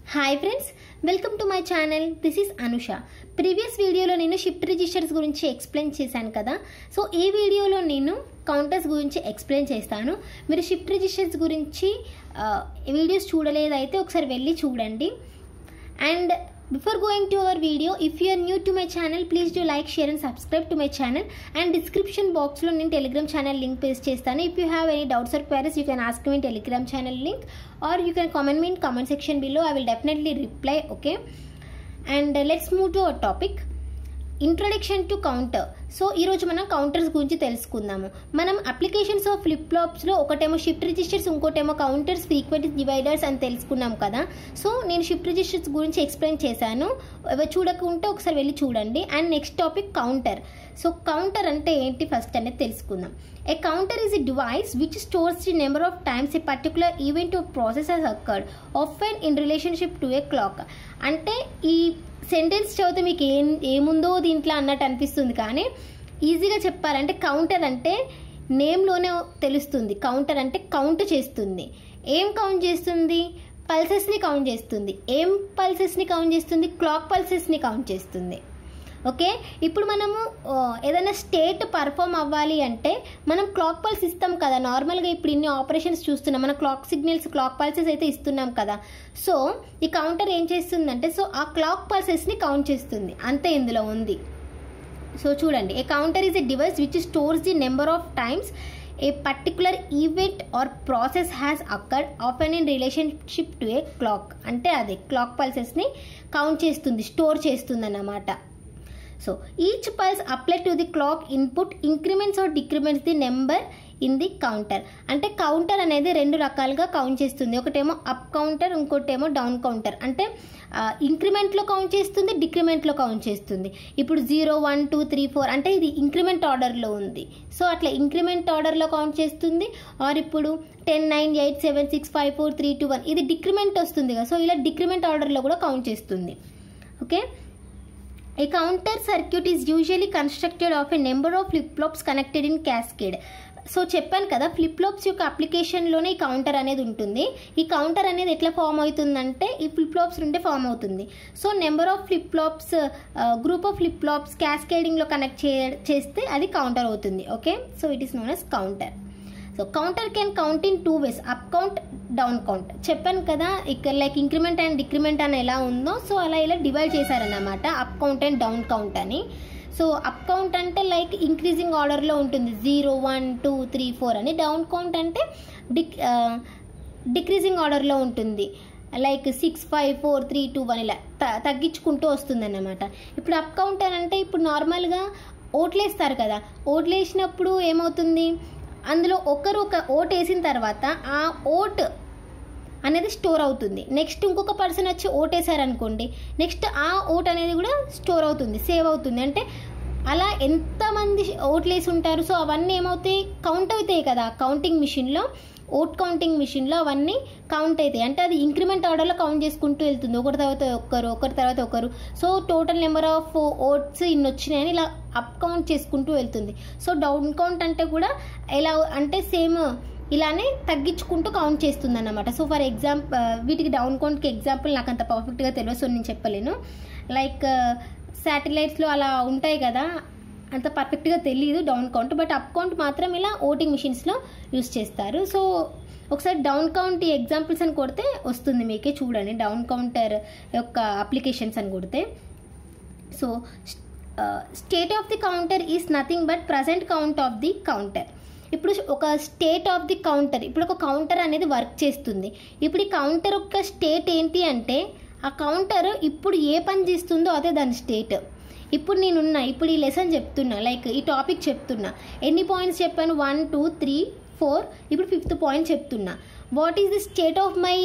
Hi friends welcome to my channel this is Anusha previous వీడియోలో నేను shift registers గురించి explain చేశాను కదా సో ఈ వీడియోలో నేను కౌంటర్స్ గురించి ఎక్స్ప్లెయిన్ చేస్తాను మీరు షిఫ్ట్ రిజిస్టర్స్ గురించి వీడియోస్ చూడలేదైతే ఒకసారి వెళ్ళి చూడండి and before going to our video if you are new to my channel please do like share and subscribe to my channel and description బాక్స్లో నేను టెలిగ్రామ్ ఛానల్ లింక్ పేస్ట్ చేస్తాను if you have any doubts or queries you can ask me Telegram channel link or you can comment me in comment section below I will definitely reply okay and let's move to our topic introduction to counter so ఈరోజు మనం counters గురించి తెలుసుకుందాము మనం applications of flip ఫ్లాప్స్లో ఒకటేమో shift registers ఇంకోటేమో counters frequent dividers అని తెలుసుకున్నాం కదా సో నేను షిఫ్ట్ రిజిస్టర్స్ గురించి ఎక్స్ప్లెయిన్ చేశాను ఎవరు చూడకుంటే ఒకసారి వెళ్ళి చూడండి and next topic counter so counter అంటే ఏంటి ఫస్ట్ అనేది తెలుసుకుందాం a counter is a device which stores the number of times a particular event of process has occurred often in relationship to a clock అంటే ఈ sentence చదివితే మీకు ఏం ఏముందో దీంట్లో అన్నట్టు అనిపిస్తుంది కానీ ఈజీగా చెప్పాలంటే కౌంటర్ అంటే నేమ్లోనే తెలుస్తుంది కౌంటర్ అంటే కౌంట్ చేస్తుంది ఏం కౌంట్ చేస్తుంది పల్సెస్ని కౌంట్ చేస్తుంది ఏం పల్సెస్ని కౌంట్ చేస్తుంది క్లాక్ పల్సెస్ని కౌంట్ చేస్తుంది ఓకే ఇప్పుడు మనము ఏదైనా స్టేట్ పర్ఫామ్ అవ్వాలి అంటే మనం క్లాక్ పల్స్ ఇస్తాం కదా నార్మల్గా ఇప్పుడు ఇన్ని ఆపరేషన్స్ చూస్తున్నాం మన క్లాక్ సిగ్నల్స్ క్లాక్ పల్సెస్ అయితే ఇస్తున్నాం కదా సో ఈ కౌంటర్ ఏం చేస్తుందంటే సో ఆ క్లాక్ పల్సెస్ని కౌంట్ చేస్తుంది అంతే ఇందులో ఉంది సో చూడండి a counter is a device which stores the number of times a particular event or process has occurred often in relationship to a clock అంటే అదే క్లాక్ పల్సెస్ని కౌంట్ చేస్తుంది స్టోర్ చేస్తుంది అన్నమాట so each pulse apply to the clock input increments or decrements the number in the counter అంటే counter అనేది రెండు రకాలుగా కౌంట్ చేస్తుంది ఒకటేమో అప్ కౌంటర్ ఇంకోటేమో డౌన్ కౌంటర్ అంటే ఇంక్రిమెంట్లో కౌంట్ చేస్తుంది డిక్రిమెంట్లో కౌంట్ చేస్తుంది ఇప్పుడు zero one two three four అంటే ఇది ఇంక్రిమెంట్ ఆర్డర్లో ఉంది సో అట్లా ఇంక్రిమెంట్ ఆర్డర్లో కౌంట్ చేస్తుంది ఆర్ ఇప్పుడు ten nine eight seven six five four three two one ఇది డిక్రిమెంట్ వస్తుంది కదా సో ఇలా డిక్రిమెంట్ ఆర్డర్లో కూడా కౌంట్ చేస్తుంది okay A counter circuit is usually constructed of a number of flip-flops connected in cascade. So చెప్పాను కదా ఫ్లిప్ ఫ్లాప్స్ యొక్క అప్లికేషన్లోనే ఈ కౌంటర్ అనేది ఉంటుంది ఈ కౌంటర్ అనేది ఎట్లా ఫామ్ అవుతుందంటే ఈ ఫ్లిప్ ఫ్లాప్స్ నుండే ఫామ్ అవుతుంది so number of flip flops group of flip flops క్యాస్కేడింగ్లో కనెక్ట్ చే చేస్తే అది కౌంటర్ అవుతుంది okay so it is known as counter so counter can count in two ways up count down count చెప్పాను కదా ఇక్కడ లైక్ ఇంక్రిమెంట్ అండ్ డిక్రిమెంట్ అని ఎలా ఉందో సో అలా ఇలా డివైడ్ చేశారన్నమాట up count and down count అని సో అప్ కౌంట్ అంటే లైక్ ఇంక్రీజింగ్ ఆర్డర్లో ఉంటుంది zero one two three four అని డౌన్ కౌంట్ అంటే డిక్ డిక్రీజింగ్ ఆర్డర్లో ఉంటుంది like six five four three two one ఇలా త తగ్గించుకుంటూ వస్తుంది అన్నమాట ఇప్పుడు అప్ కౌంట్ అని అంటే ఇప్పుడు నార్మల్గా ఓట్లేస్తారు కదా ఓట్లేసినప్పుడు ఏమవుతుంది అందులో ఒకరు ఒక ఓట్ వేసిన తర్వాత ఆ ఓట్ అనేది స్టోర్ అవుతుంది నెక్స్ట్ ఇంకొక పర్సన్ వచ్చి ఓట్ వేసారనుకోండి నెక్స్ట్ ఆ ఓట్ అనేది కూడా స్టోర్ అవుతుంది సేవ్ అవుతుంది అంటే అలా ఎంతమంది ఓట్లు వేసి ఉంటారు సో అవన్నీ ఏమవుతాయి కౌంట్ అవుతాయి కదా కౌంటింగ్ మిషన్లో ఓట్ కౌంటింగ్ మిషన్లో అవన్నీ కౌంట్ అవుతాయి అంటే అది ఇంక్రిమెంట్ ఆర్డర్లో కౌంట్ చేసుకుంటూ వెళ్తుంది ఒకటి తర్వాత ఒకరు ఒకరి తర్వాత ఒకరు so total number of votes ఇన్ని వచ్చినాయని ఇలా అప్ కౌంట్ చేసుకుంటూ వెళ్తుంది సో డౌన్ కౌంట్ అంటే కూడా ఎలా అంటే సేమ్ ఇలానే తగ్గించుకుంటూ కౌంట్ చేస్తుంది అన్నమాట సో ఫర్ ఎగ్జాంపుల్ వీటికి డౌన్ కౌంట్కి ఎగ్జాంపుల్ నాకు అంత పర్ఫెక్ట్గా తెలియదు సో నేను చెప్పలేను లైక్ శాటిలైట్స్లో అలా ఉంటాయి కదా అంత పర్ఫెక్ట్గా తెలియదు down count but up count మాత్రం ఇలా ఓటింగ్ మిషన్స్లో యూస్ చేస్తారు సో ఒకసారి డౌన్ కౌంట్ ఈ ఎగ్జాంపుల్స్ అని కొడితే వస్తుంది మీకే చూడండి డౌన్ కౌంటర్ యొక్క అప్లికేషన్స్ అని కొడితే so state of the counter is nothing but present count of the counter ఇప్పుడు ఒక స్టేట్ ఆఫ్ ది కౌంటర్ ఇప్పుడు ఒక కౌంటర్ అనేది వర్క్ చేస్తుంది ఇప్పుడు ఈ కౌంటర్ యొక్క స్టేట్ ఏంటి అంటే ఆ కౌంటర్ ఇప్పుడు ఏ పని చేస్తుందో అదే దాని స్టేట్ ఇప్పుడు నేనున్నా ఇప్పుడు ఈ లెసన్ చెప్తున్నా లైక్ ఈ టాపిక్ చెప్తున్నా ఎన్ని పాయింట్స్ చెప్పాను వన్ టూ త్రీ ఫోర్ ఇప్పుడు ఫిఫ్త్ పాయింట్ చెప్తున్నా what is the state of my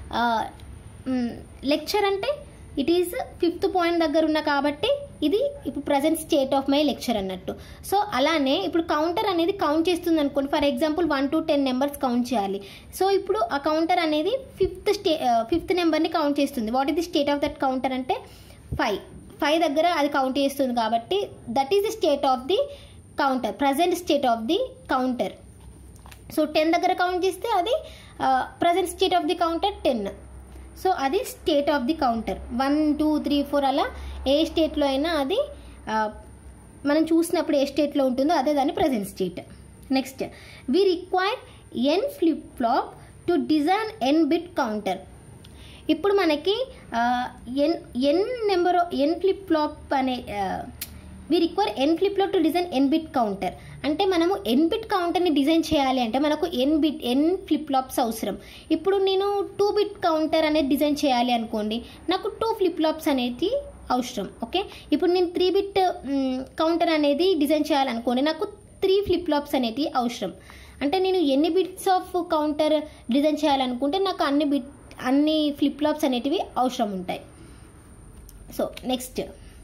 lecture అంటే ఇట్ ఈస్ ఫిఫ్త్ పాయింట్ దగ్గర ఉన్న కాబట్టి ఇది ఇప్పుడు present state of my lecture అన్నట్టు సో అలానే ఇప్పుడు కౌంటర్ అనేది కౌంట్ చేస్తుంది అనుకోండి for example one to ten numbers count చేయాలి సో ఇప్పుడు ఆ కౌంటర్ అనేది ఫిఫ్త్ స్టే ఫిఫ్త్ నెంబర్ని కౌంట్ చేస్తుంది what is the state of that counter అంటే ఫైవ్ ఫైవ్ దగ్గర అది కౌంట్ చేస్తుంది కాబట్టి that is the state of the counter present state of the counter so ten దగ్గర కౌంట్ చేస్తే అది present state of the counter ten so అది state of the counter one two three four అలా ఏ స్టేట్లో అయినా అది ఆ, మనం చూసినప్పుడు ఏ స్టేట్లో ఉంటుందో అదే దాని present state next we require n flip flop to design n bit counter ఇప్పుడు మనకి ఆ, n n number n flip flop అనే we require n flip flop to design n bit counter అంటే మనము ఎన్ బిట్ కౌంటర్ని design చేయాలి అంటే మనకు n bit n flip flops అవసరం ఇప్పుడు నేను టూ బిట్ కౌంటర్ అనేది డిజైన్ చేయాలి అనుకోండి నాకు టూ ఫ్లిప్ ఫ్లాప్స్ అనేది అవసరం ఓకే ఇప్పుడు నేను త్రీ బిట్ కౌంటర్ అనేది డిజైన్ చేయాలనుకోండి నాకు త్రీ ఫ్లిప్ ఫ్లాప్స్ అనేటివి అవసరం అంటే నేను ఎన్ని బిట్స్ ఆఫ్ కౌంటర్ డిజైన్ చేయాలనుకుంటే నాకు అన్ని బిట్ అన్ని ఫ్లిప్ ఫ్లాప్స్ అనేటివి అవసరం ఉంటాయి so next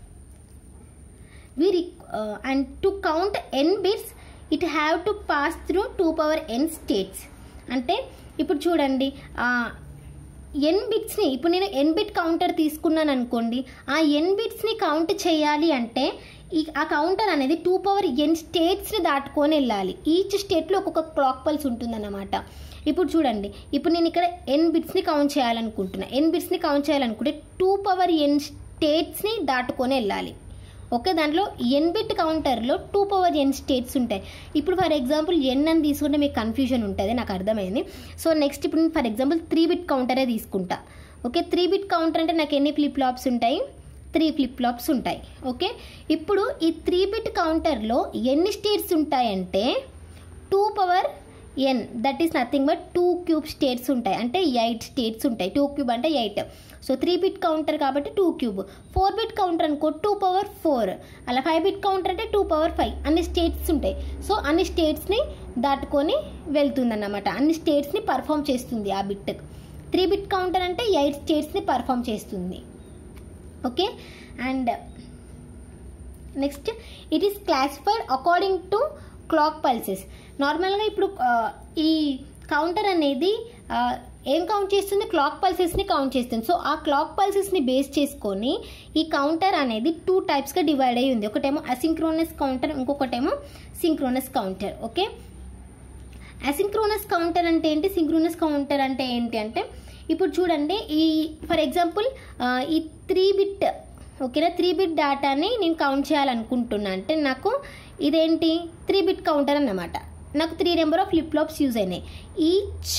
we re- uh, and to count n bits it have to pass through 2 power n states అంటే ఇప్పుడు చూడండి ఎన్ బిట్స్ని ఇప్పుడు నేను ఎన్ బిట్ కౌంటర్ తీసుకున్నాను అనుకోండి ఆ ఎన్ బిట్స్ని కౌంట్ చేయాలి అంటే ఈ ఆ కౌంటర్ అనేది టూ పవర్ ఎన్ స్టేట్స్ని దాటుకొని వెళ్ళాలి ఈచ్ స్టేట్లో ఒక్కొక్క క్లాక్ పల్స్ ఉంటుందన్నమాట ఇప్పుడు చూడండి ఇప్పుడు నేను ఇక్కడ ఎన్ బిట్స్ని కౌంట్ చేయాలనుకుంటున్నా ఎన్ బిట్స్ని కౌంట్ చేయాలనుకుంటే టూ పవర్ ఎన్ స్టేట్స్ని దాటుకొని వెళ్ళాలి ఓకే దాంట్లో ఎన్ బిట్ కౌంటర్లో టూ పవర్ ఎన్ స్టేట్స్ ఉంటాయి ఇప్పుడు ఫర్ ఎగ్జాంపుల్ ఎన్ అని తీసుకుంటే మీకు కన్ఫ్యూజన్ ఉంటుంది నాకు అర్థమైంది సో నెక్స్ట్ ఇప్పుడు నేను ఫర్ ఎగ్జాంపుల్ త్రీ బిట్ కౌంటరే తీసుకుంటా ఓకే త్రీ బిట్ కౌంటర్ అంటే నాకు ఎన్ని ఫ్లిప్ ఫ్లాప్స్ ఉంటాయి త్రీ ఫ్లిప్ ఫ్లాప్స్ ఉంటాయి ఓకే ఇప్పుడు ఈ త్రీ బిట్ కౌంటర్లో ఎన్ని స్టేట్స్ ఉంటాయంటే two power n that is nothing but two cube states ఉంటాయి అంటే ఎయిట్ స్టేట్స్ ఉంటాయి టూ క్యూబ్ అంటే eight so three bit counter కాబట్టి two cube four bit counter అనుకో టూ పవర్ ఫోర్ అలా ఫైవ్ బిట్ కౌంటర్ అంటే two power five అన్ని states ఉంటాయి సో అన్ని స్టేట్స్ని దాటుకొని వెళ్తుందన్నమాట అన్ని స్టేట్స్ని పర్ఫామ్ చేస్తుంది ఆ బిట్ త్రీ బిట్ కౌంటర్ అంటే ఎయిట్ స్టేట్స్ని పర్ఫామ్ చేస్తుంది okay and next it is classified according to clock pulses నార్మల్గా ఇప్పుడు ఆ, ఈ కౌంటర్ అనేది ఆ, ఏం కౌంట్ చేస్తుంది క్లాక్ పల్సెస్ని కౌంట్ చేస్తుంది సో ఆ క్లాక్ పల్సెస్ని బేస్ చేసుకొని ఈ కౌంటర్ అనేది టూ టైప్స్గా డివైడ్ అయ్యి ఉంది ఒకటేమో అసింక్రోనస్ కౌంటర్ ఇంకొకటేమో synchronous counter okay asynchronous counter అంటే ఏంటి సింక్రోనస్ కౌంటర్ అంటే ఏంటి అంటే ఇప్పుడు చూడండి ఈ ఫర్ ఎగ్జాంపుల్ ఈ త్రీ బిట్ ఓకేనా త్రీ బిట్ డేటాని నేను కౌంట్ చేయాలనుకుంటున్నా అంటే నాకు ఇదేంటి త్రీ బిట్ కౌంటర్ అన్నమాట నాకు three number of flip flops use అయినాయి ఈచ్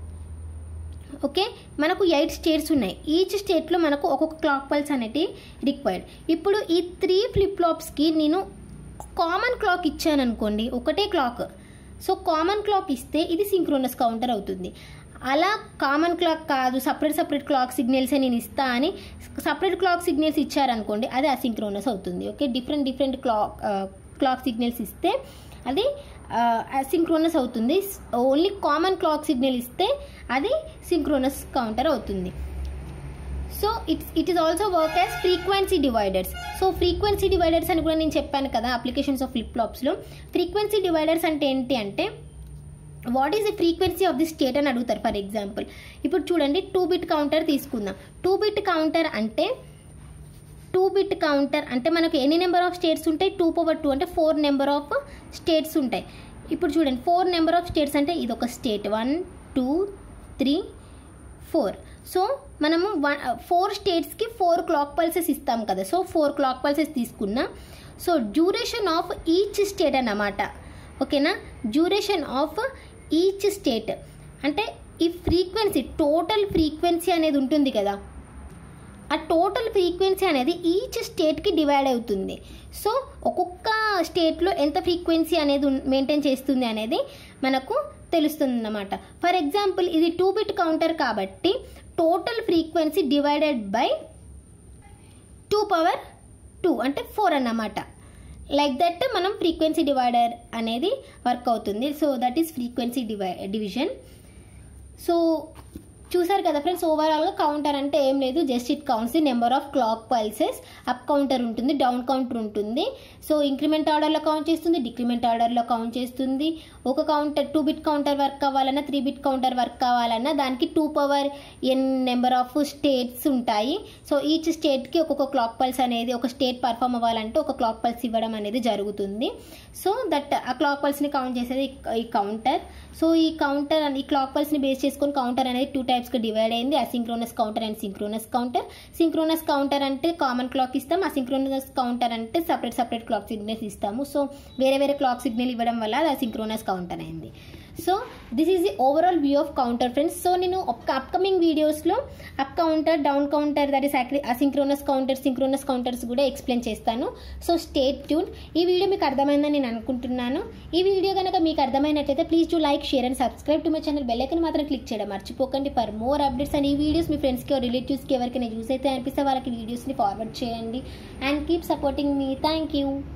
ఓకే మనకు ఎయిట్ స్టేట్స్ ఉన్నాయి ఈచ్ స్టేట్లో మనకు ఒక్కొక్క క్లాక్ పల్స్ అనేటి రిక్వైర్డ్ ఇప్పుడు ఈ త్రీ ఫ్లిప్ ఫ్లాప్స్కి నేను కామన్ క్లాక్ ఇచ్చాను అనుకోండి ఒకటే క్లాక్ సో కామన్ క్లాక్ ఇస్తే ఇది సింక్రోనస్ కౌంటర్ అవుతుంది అలా కామన్ క్లాక్ కాదు సపరేట్ సపరేట్ క్లాక్ సిగ్నల్స్ నేను ఇస్తా అని సపరేట్ క్లాక్ సిగ్నల్స్ ఇచ్చారనుకోండి అది అసింక్రోనస్ అవుతుంది okay different different clock clock signals ఇస్తే అది అసింక్రోనస్ అవుతుంది ఓన్లీ కామన్ క్లాక్ సిగ్నల్ ఇస్తే అది సింక్రోనస్ కౌంటర్ అవుతుంది so it's it is also work as frequency dividers so frequency dividers అని కూడా నేను చెప్పాను కదా అప్లికేషన్స్ ఆఫ్ ఫ్లిప్ ఫ్లాప్స్లో ఫ్రీక్వెన్సీ డివైడర్స్ అంటే ఏంటి అంటే what is the frequency of the state అని అడుగుతారు ఫర్ ఎగ్జాంపుల్ ఇప్పుడు చూడండి టూ బిట్ కౌంటర్ తీసుకుందాం టూ బిట్ కౌంటర్ అంటే టూ బిట్ కౌంటర్ అంటే మనకు ఎన్ని నెంబర్ ఆఫ్ స్టేట్స్ ఉంటాయి టూ పవర్ టూ అంటే ఫోర్ నెంబర్ ఆఫ్ స్టేట్స్ ఉంటాయి ఇప్పుడు చూడండి ఫోర్ నెంబర్ ఆఫ్ స్టేట్స్ అంటే ఇది ఒక state one two three four so మనము వన్ ఫోర్ స్టేట్స్కి ఫోర్ క్లాక్ పల్సెస్ ఇస్తాం కదా సో ఫోర్ క్లాక్ పల్సెస్ తీసుకున్నా so duration of each state అన్నమాట ఓకేనా డ్యూరేషన్ ఆఫ్ ఈచ్ స్టేట్ అంటే ఈ ఫ్రీక్వెన్సీ టోటల్ ఫ్రీక్వెన్సీ అనేది ఉంటుంది కదా ఆ టోటల్ ఫ్రీక్వెన్సీ అనేది ఈచ్ స్టేట్కి డివైడ్ అవుతుంది సో ఒక్కొక్క స్టేట్లో ఎంత ఫ్రీక్వెన్సీ అనేది మెయింటైన్ చేస్తుంది అనేది మనకు తెలుస్తుంది అన్నమాట ఫర్ ఎగ్జాంపుల్ ఇది టూ బిట్ కౌంటర్ కాబట్టి total frequency divided by two power two అంటే ఫోర్ అన్నమాట లైక్ దట్ మనం ఫ్రీక్వెన్సీ డివైడర్ అనేది వర్క్ అవుతుంది సో దట్ ఈస్ ఫ్రీక్వెన్సీ డివై డివిజన్ సో చూసారు కదా ఫ్రెండ్స్ ఓవరాల్గా కౌంటర్ అంటే ఏం లేదు just it counts the number of clock pulses up counter ఉంటుంది డౌన్ కౌంటర్ ఉంటుంది సో ఇంక్రిమెంట్ ఆర్డర్లో కౌంట్ చేస్తుంది డిక్రిమెంట్ ఆర్డర్లో కౌంట్ చేస్తుంది ఒక counter two bit counter work అవ్వాలన్నా త్రీ బిట్ కౌంటర్ వర్క్ కావాలన్నా దానికి two power n number of states ఉంటాయి సో ఈచ్ స్టేట్కి ఒక్కొక్క క్లాక్ పల్స్ అనేది ఒక స్టేట్ పర్ఫామ్ అవ్వాలంటే ఒక క్లాక్ పల్స్ ఇవ్వడం అనేది జరుగుతుంది సో దట్ ఆ క్లాక్ పల్స్ని కౌంట్ చేసేది ఈ కౌంటర్ సో ఈ కౌంటర్ ఈ క్లాక్ పల్స్ని బేస్ చేసుకొని కౌంటర్ అనేది టూ టైప్స్గా డివైడ్ అయింది asynchronous counter and synchronous counter synchronous counter అంటే కామన్ క్లాక్ ఇస్తాం అసింక్రోనస్ కౌంటర్ అంటే సపరేట్ సపరేట్ క్లాక్ సిగ్నల్స్ ఇస్తాము సో వేరే వేరే క్లాక్ సిగ్నల్ ఇవ్వడం వల్ల అది అసింక్రోనస్ కౌంటర్ అయింది so this is the overall view of counter friends so నేను ఒక అప్కమింగ్ వీడియోస్లో up counter down counter that is asynchronous counter synchronous counters కూడా ఎక్స్ప్లెయిన్ చేస్తాను సో స్టేట్ ట్యూన్ ఈ వీడియో మీకు అర్థమైందని నేను అనుకుంటున్నాను ఈ వీడియో కనుక మీకు అర్థమైనట్లయితే please to like share and subscribe to my channel bell icon మాత్రం క్లిక్ చేయడం మర్చిపోకండి ఫర్ మోర్ అప్డేట్స్ అండ్ ఈ వీడియోస్ మీ ఫ్రెండ్స్కి రిలేటివ్స్కి ఎవరికైనా యూస్ అయితే అనిపిస్తే వాళ్ళకి వీడియోస్ని ఫార్వర్డ్ చేయండి అండ్ కీప్ సపోర్టింగ్ మీ థ్యాంక్ యూ